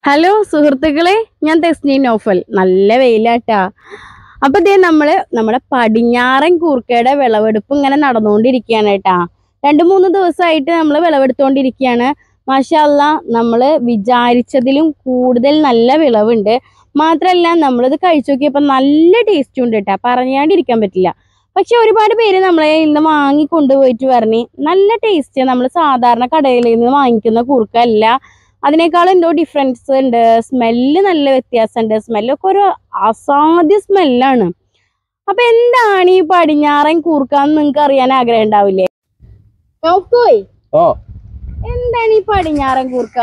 hello സുഹൃത്തുക്കളെ ഞാൻ തെസ്നി നോഫൽ നല്ല വെയിലാട്ടാ അപ്പൊ ദേ നമ്മള് നമ്മുടെ പടിഞ്ഞാറൻ കൂർക്കയുടെ വിളവെടുപ്പ് ഇങ്ങനെ നടന്നുകൊണ്ടിരിക്കുകയാണ് കേട്ടാ രണ്ട് മൂന്ന് ദിവസമായിട്ട് നമ്മൾ വിളവെടുത്തുകൊണ്ടിരിക്കുകയാണ് മാഷല്ല നമ്മള് വിചാരിച്ചതിലും കൂടുതൽ നല്ല വിളവുണ്ട് മാത്രല്ല നമ്മളിത് കഴിച്ചു നോക്കിയപ്പോൾ നല്ല ടേസ്റ്റും ഉണ്ട് കേട്ടാ പറഞ്ഞാണ്ടിരിക്കാൻ പറ്റില്ല പക്ഷെ ഒരുപാട് പേര് നമ്മളെ ഇന്ന് വാങ്ങി കൊണ്ടുപോയിട്ട് പറഞ്ഞ് നല്ല ടേസ്റ്റ് നമ്മൾ സാധാരണ കടയിൽ നിന്ന് വാങ്ങിക്കുന്ന കൂർക്കല്ല അതിനേക്കാൾ എന്തോ ഡിഫറൻസ് ഉണ്ട് സ്മെല്ല് നല്ല വ്യത്യാസമുണ്ട് സ്മെല്ലൊക്കെ ഒരു അസാധ്യ സ്മെല്ലാണ് അപ്പൊ എന്താണ് ഈ പടിഞ്ഞാറൻ കൂർക്കാന്ന് നിങ്ങൾക്ക് അറിയാൻ ആഗ്രഹം ഉണ്ടാവില്ലേ നോക്കോയ് ഓ എന്താണ് ഈ പടിഞ്ഞാറൻ കൂർക്ക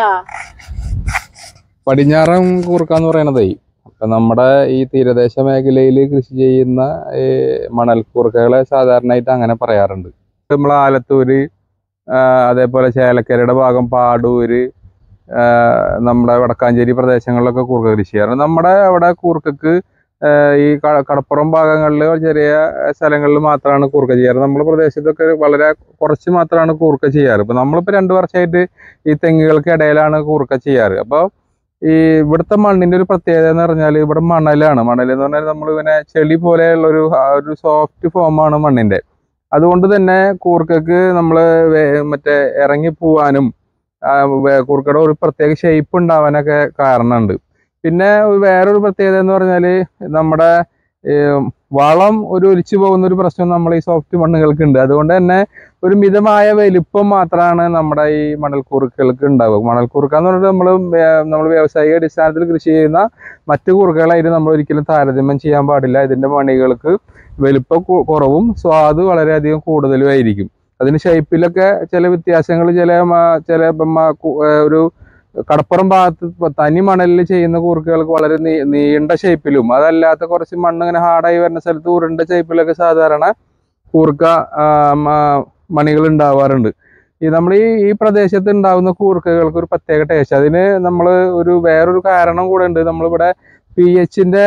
പടിഞ്ഞാറൻ കൂർക്ക എന്ന് പറയണതേ ഇപ്പൊ നമ്മുടെ ഈ തീരദേശ മേഖലയിൽ കൃഷി ചെയ്യുന്ന ഈ മണൽ കൂർക്കകളെ സാധാരണയായിട്ട് അങ്ങനെ പറയാറുണ്ട് നമ്മൾ ആലത്തൂര് ആ, അതേപോലെ ചേലക്കരയുടെ ഭാഗം പാടൂര് ആ, നമ്മുടെ വടക്കാഞ്ചേരി പ്രദേശങ്ങളിലൊക്കെ കൂർക്ക കൃഷി ചെയ്യാറുണ്ട് നമ്മുടെ അവിടെ കൂർക്കക്ക് ആ, ഈ ക- കടപ്പുറം ഭാഗങ്ങളിൽ ചെറിയ സ്ഥലങ്ങളിൽ മാത്രമാണ് കൂർക്ക ചെയ്യാറ് നമ്മുടെ പ്രദേശത്തൊക്കെ വളരെ കുറച്ച് മാത്രമാണ് കൂർക്ക ചെയ്യാറ് ഇപ്പൊ നമ്മളിപ്പോ രണ്ടു വർഷമായിട്ട് ഈ തെങ്ങുകൾക്ക് ഇടയിലാണ് കൂർക്ക ചെയ്യാറ് അപ്പോൾ ഈ ഇവിടുത്തെ മണ്ണിന്റെ ഒരു പ്രത്യേകത എന്ന് പറഞ്ഞാൽ ഇവിടെ മണലാണ് മണൽ എന്ന് പറഞ്ഞാൽ നമ്മൾ ഇങ്ങനെ ചെളി പോലെയുള്ള ഒരു ആ ഒരു സോഫ്റ്റ് ഫോമാണ് മണ്ണിന്റെ അതുകൊണ്ട് തന്നെ കൂർക്കക്ക് നമ്മൾ മറ്റേ ഇറങ്ങി പോവാനും ആ, വേ- കൂർക്കയുടെ ഒരു പ്രത്യേക ഷേപ്പ് ഉണ്ടാവാനൊക്കെ കാരണമുണ്ട് പിന്നെ ഒരു വേറൊരു പ്രത്യേകത എന്ന് പറഞ്ഞാൽ നമ്മുടെ ഈ വളം ഒരു ഒലിച്ചു പോകുന്ന ഒരു പ്രശ്നം നമ്മൾ ഈ സോഫ്റ്റ് മണ്ണുകൾക്ക് ഉണ്ട് അതുകൊണ്ട് തന്നെ ഒരു മിതമായ വലിപ്പം മാത്രമാണ് നമ്മുടെ ഈ മണൽക്കൂറുക്കൾക്ക് ഉണ്ടാവുക മണൽക്കൂറുക്ക എന്ന് പറഞ്ഞാൽ നമ്മൾ നമ്മൾ വ്യാവസായിക അടിസ്ഥാനത്തിൽ കൃഷി ചെയ്യുന്ന മറ്റു കൂറുകളായിട്ട് നമ്മൾ ഒരിക്കലും താരതമ്യം ചെയ്യാൻ പാടില്ല ഇതിന്റെ മണികൾക്ക് വലിപ്പം കു- കുറവും സ്വാദ് വളരെയധികം കൂടുതലുമായിരിക്കും അതിന് ഷേപ്പിലൊക്കെ ചില വ്യത്യാസങ്ങൾ ചില മ- ചില ഇപ്പം മ- കു- ഏർ ഒരു കടപ്പുറം ഭാഗത്ത് ഇപ്പൊ തനി മണലിൽ ചെയ്യുന്ന കൂർക്കകൾക്ക് വളരെ നീ- നീണ്ട ഷേപ്പിലും അതല്ലാത്ത കുറച്ച് മണ്ണ് ഇങ്ങനെ ഹാർഡായി വരുന്ന സ്ഥലത്ത് ഉരുണ്ട ഷേപ്പിലൊക്കെ സാധാരണ കൂർക്ക ആ, മ- മണികൾ ഉണ്ടാവാറുണ്ട് ഈ നമ്മൾ ഈ ഈ പ്രദേശത്ത് ഉണ്ടാവുന്ന കൂർക്കകൾക്ക് ഒരു പ്രത്യേക ടേസ്റ്റ് അതിന് നമ്മൾ ഒരു വേറൊരു കാരണം കൂടെ ഉണ്ട് നമ്മളിവിടെ പി എച്ചിന്റെ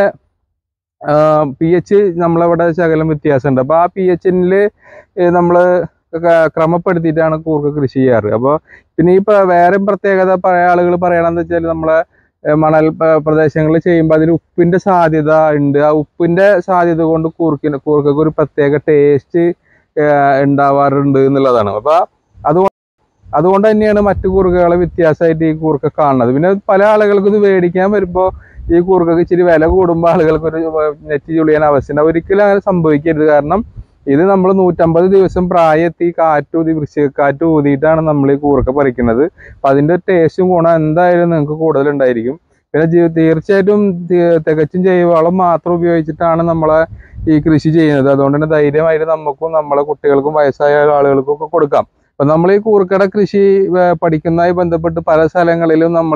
പി എച്ച് നമ്മളിവിടെ ശകലം വ്യത്യാസമുണ്ട് അപ്പോൾ ആ പി എച്ചിനിൽ നമ്മൾ ക്രമപ്പെടുത്തിയിട്ടാണ് കൂർക്ക കൃഷി ചെയ്യാറ് അപ്പോൾ പിന്നെ ഈ പ്ര- വേറെ പ്രത്യേകത പറയാ ആളുകൾ പറയണമെന്ന് വെച്ചാൽ നമ്മളെ ഏഹ് മണൽ പ- പ്രദേശങ്ങളിൽ ചെയ്യുമ്പോൾ അതിന് ഉപ്പിന്റെ സാധ്യത ഉണ്ട് ആ ഉപ്പിന്റെ സാധ്യത കൊണ്ട് കൂർക്കിന് കൂർക്കക്ക് ഒരു പ്രത്യേക ടേസ്റ്റ് ഉണ്ടാവാറുണ്ട് എന്നുള്ളതാണ് അപ്പൊ അതുകൊണ്ട് അതുകൊണ്ട് തന്നെയാണ് മറ്റു കൂർക്കകളെ വ്യത്യാസമായിട്ട് ഈ കൂർക്ക കാണുന്നത് പിന്നെ പല ആളുകൾക്കും ഇത് മേടിക്കാൻ വരുമ്പോൾ ഈ കൂർക്കക്ക് ഇച്ചിരി വില കൂടുമ്പോൾ ആളുകൾക്ക് ഒരു നെറ്റ് ചുളിയാൻ അവസ്ഥ ഒരിക്കലും അങ്ങനെ സംഭവിക്കരുത് കാരണം ഇത് നമ്മൾ നൂറ്റമ്പത് ദിവസം പ്രായത്തി കാറ്റ് ഊതി വൃശ്ചികക്കാറ്റ് ഊതിയിട്ടാണ് നമ്മൾ ഈ കൂർക്ക പറിക്കുന്നത് അപ്പൊ അതിന്റെ ടേസ്റ്റും ഗുണം എന്തായാലും നിങ്ങൾക്ക് കൂടുതലുണ്ടായിരിക്കും പിന്നെ ജീ- തീർച്ചയായിട്ടും തി- തികച്ചും ജൈവവളം മാത്രം ഉപയോഗിച്ചിട്ടാണ് നമ്മളെ ഈ കൃഷി ചെയ്യുന്നത് അതുകൊണ്ട് തന്നെ ധൈര്യമായിട്ട് നമുക്കും നമ്മളെ കുട്ടികൾക്കും വയസ്സായ ആളുകൾക്കും ഒക്കെ കൊടുക്കാം അപ്പൊ നമ്മൾ ഈ കൂർക്കട കൃഷി ഏർ പഠിക്കുന്നതുമായി ബന്ധപ്പെട്ട് പല സ്ഥലങ്ങളിലും നമ്മൾ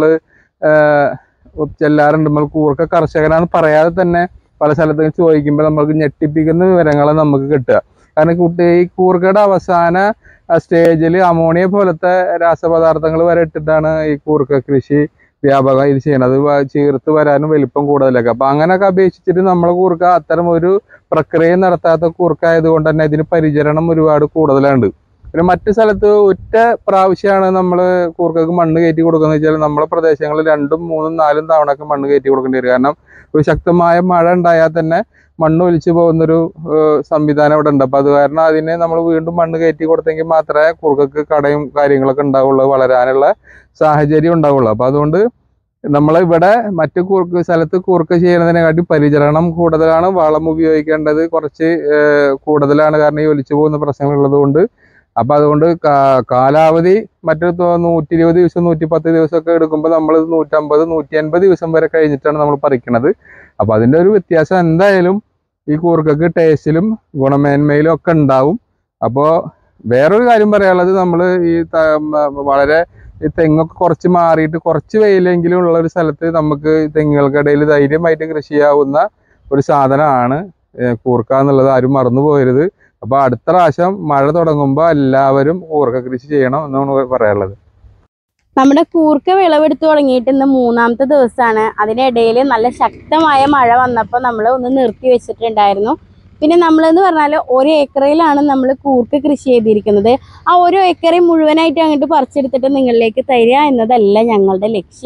ചെല്ലാറുണ്ട് നമ്മൾ കൂർക്ക കർഷകനാന്ന് പറയാതെ തന്നെ പല സ്ഥലത്തും ചോദിക്കുമ്പോൾ നമ്മൾക്ക് ഞെട്ടിപ്പിക്കുന്ന വിവരങ്ങൾ നമുക്ക് കിട്ടുക കാരണം കുട്ടി ഈ കൂർക്കയുടെ അവസാന സ്റ്റേജിൽ അമോണിയ പോലത്തെ രാസപദാർത്ഥങ്ങൾ വരെ ഇട്ടിട്ടാണ് ഈ കൂർക്ക കൃഷി വ്യാപകമായി ചെയ്യണത് വ- ചീർത്ത് വരാനും വലിപ്പം കൂടുതലൊക്കെ അപ്പൊ അങ്ങനെയൊക്കെ അപേക്ഷിച്ചിട്ട് നമ്മളെ കൂർക്ക അത്തരം ഒരു പ്രക്രിയ നടത്താത്ത കൂർക്ക ആയതുകൊണ്ട് തന്നെ ഇതിന് പരിചരണം ഒരുപാട് കൂടുതലുണ്ട് പിന്നെ മറ്റു സ്ഥലത്ത് ഒറ്റ പ്രാവശ്യമാണ് നമ്മൾ കൂർക്കക്ക് മണ്ണ് കയറ്റി കൊടുക്കുന്നത് വെച്ചാൽ നമ്മളെ പ്രദേശങ്ങളിൽ രണ്ടും മൂന്നും നാലും തവണ ഒക്കെ മണ്ണ് കയറ്റി കൊടുക്കേണ്ടി വരും കാരണം ഒരു ശക്തമായ മഴ ഉണ്ടായാൽ തന്നെ മണ്ണ് ഒലിച്ചു പോകുന്നൊരു ഏഹ്, സംവിധാനം ഇവിടെ ഉണ്ട് അപ്പൊ അത് കാരണം അതിനെ നമ്മൾ വീണ്ടും മണ്ണ് കയറ്റി കൊടുത്തെങ്കിൽ മാത്രമേ കുറുക്കക്ക് കടയും കാര്യങ്ങളൊക്കെ ഉണ്ടാവുള്ളൂ വളരാനുള്ള സാഹചര്യം ഉണ്ടാവുള്ളൂ അപ്പൊ അതുകൊണ്ട് നമ്മൾ ഇവിടെ മറ്റു കൂർക്ക് സ്ഥലത്ത് കൂർക്ക ചെയ്യുന്നതിനെക്കാട്ടി പരിചരണം കൂടുതലാണ് വളം ഉപയോഗിക്കേണ്ടത് കുറച്ച് ഏഹ്, കൂടുതലാണ് കാരണം ഈ ഒലിച്ചു പോകുന്ന പ്രശ്നങ്ങളുള്ളത് കൊണ്ട് അപ്പൊ അതുകൊണ്ട് കാ- കാലാവധി മറ്റു തൊ- നൂറ്റി ഇരുപത് ദിവസം നൂറ്റി പത്ത് ദിവസമൊക്കെ എടുക്കുമ്പോൾ നമ്മൾ നൂറ്റമ്പത് നൂറ്റി അൻപത് ദിവസം വരെ കഴിഞ്ഞിട്ടാണ് നമ്മൾ പറിക്കണത് അപ്പൊ അതിന്റെ ഒരു വ്യത്യാസം എന്തായാലും ഈ കൂർക്കക്ക് ടേസ്റ്റിലും ഗുണമേന്മയിലും ഒക്കെ ഉണ്ടാവും അപ്പോൾ വേറൊരു കാര്യം പറയാനുള്ളത് നമ്മൾ ഈ ത- മ- വളരെ ഈ തെങ്ങൊക്കെ കുറച്ച് മാറിയിട്ട് കുറച്ച് വെയിലെങ്കിലും ഉള്ള ഒരു സ്ഥലത്ത് നമുക്ക് ഈ തെങ്ങുകൾക്കിടയിൽ ധൈര്യമായിട്ട് കൃഷി ചെയ്യാവുന്ന ഒരു സാധനമാണ് ഏഹ് കൂർക്ക എന്നുള്ളത് ആരും മറന്നു പോകരുത് അപ്പൊ അടുത്ത പ്രാവശ്യം മഴ തുടങ്ങുമ്പോൾ എല്ലാവരും കൂർക്ക കൃഷി ചെയ്യണം എന്നാണ് പറയാനുള്ളത് നമ്മുടെ കൂർക്ക വിളവെടുത്ത് തുടങ്ങിയിട്ട് ഇന്ന് മൂന്നാമത്തെ ദിവസമാണ് അതിനിടയിൽ നല്ല ശക്തമായ മഴ വന്നപ്പോൾ നമ്മൾ ഒന്ന് നിർത്തി വെച്ചിട്ടുണ്ടായിരുന്നു പിന്നെ നമ്മളെന്ന് പറഞ്ഞാൽ ഒരു ഏക്കറയിലാണ് നമ്മൾ കൂർക്ക കൃഷി ചെയ്തിരിക്കുന്നത് ആ ഒരു ഏക്കറയും മുഴുവനായിട്ട് അങ്ങോട്ട് പറിച്ചെടുത്തിട്ട് നിങ്ങളിലേക്ക് തരിക എന്നതല്ല ഞങ്ങളുടെ ലക്ഷ്യം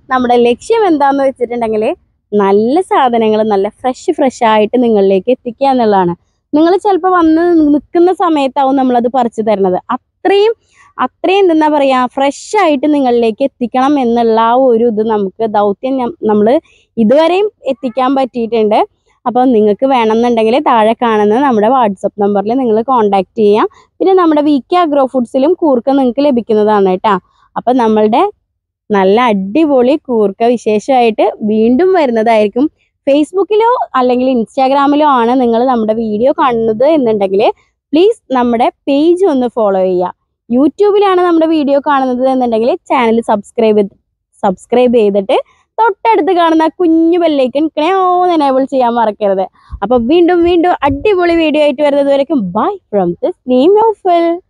നമ്മുടെ ലക്ഷ്യം എന്താന്ന് വെച്ചിട്ടുണ്ടെങ്കിൽ നല്ല സാധനങ്ങൾ നല്ല ഫ്രഷ് ഫ്രഷ് ആയിട്ട് നിങ്ങളിലേക്ക് എത്തിക്കുക എന്നുള്ളതാണ് നിങ്ങൾ ചിലപ്പോൾ വന്ന് നിൽക്കുന്ന സമയത്താവും നമ്മളത് പറിച്ചു തരുന്നത് അത്രയും അത്രയും എന്താ പറയാ ഫ്രഷ് ആയിട്ട് നിങ്ങളിലേക്ക് എത്തിക്കണം എന്നുള്ള ആ ഒരു ഇത് നമുക്ക് ദൗത്യം നമ്മൾ ഇതുവരെയും എത്തിക്കാൻ പറ്റിയിട്ടുണ്ട് അപ്പോൾ നിങ്ങൾക്ക് വേണമെന്നുണ്ടെങ്കിൽ താഴെ കാണുന്ന നമ്മുടെ വാട്സപ്പ് നമ്പറിൽ നിങ്ങൾ കോൺടാക്ട് ചെയ്യാം പിന്നെ നമ്മുടെ വി കെ അഗ്രോ ഫുഡ്സിലും കൂർക്ക നിങ്ങൾക്ക് ലഭിക്കുന്നതാണ് കേട്ടോ അപ്പം നമ്മളുടെ നല്ല അടിപൊളി കൂർക്ക വിശേഷമായിട്ട് വീണ്ടും വരുന്നതായിരിക്കും ഫേസ്ബുക്കിലോ അല്ലെങ്കിൽ ഇൻസ്റ്റാഗ്രാമിലോ ആണ് നിങ്ങൾ നമ്മുടെ വീഡിയോ കാണുന്നത് എന്നുണ്ടെങ്കിൽ പ്ലീസ് നമ്മുടെ പേജ് ഒന്ന് ഫോളോ ചെയ്യുക യൂട്യൂബിലാണ് നമ്മുടെ വീഡിയോ കാണുന്നത് എന്നുണ്ടെങ്കിൽ ചാനൽ സബ്സ്ക്രൈബ് സബ്സ്ക്രൈബ് ചെയ്തിട്ട് തൊട്ടടുത്ത് കാണുന്ന കുഞ്ഞു ബെല്ലൈക്കൻ ക്ലയോന്ന് എനേബിൾ ചെയ്യാൻ മറക്കരുത് അപ്പൊ വീണ്ടും വീണ്ടും അടിപൊളി വീഡിയോ ആയിട്ട് വരുന്നത് വരയ്ക്കും bye from this name of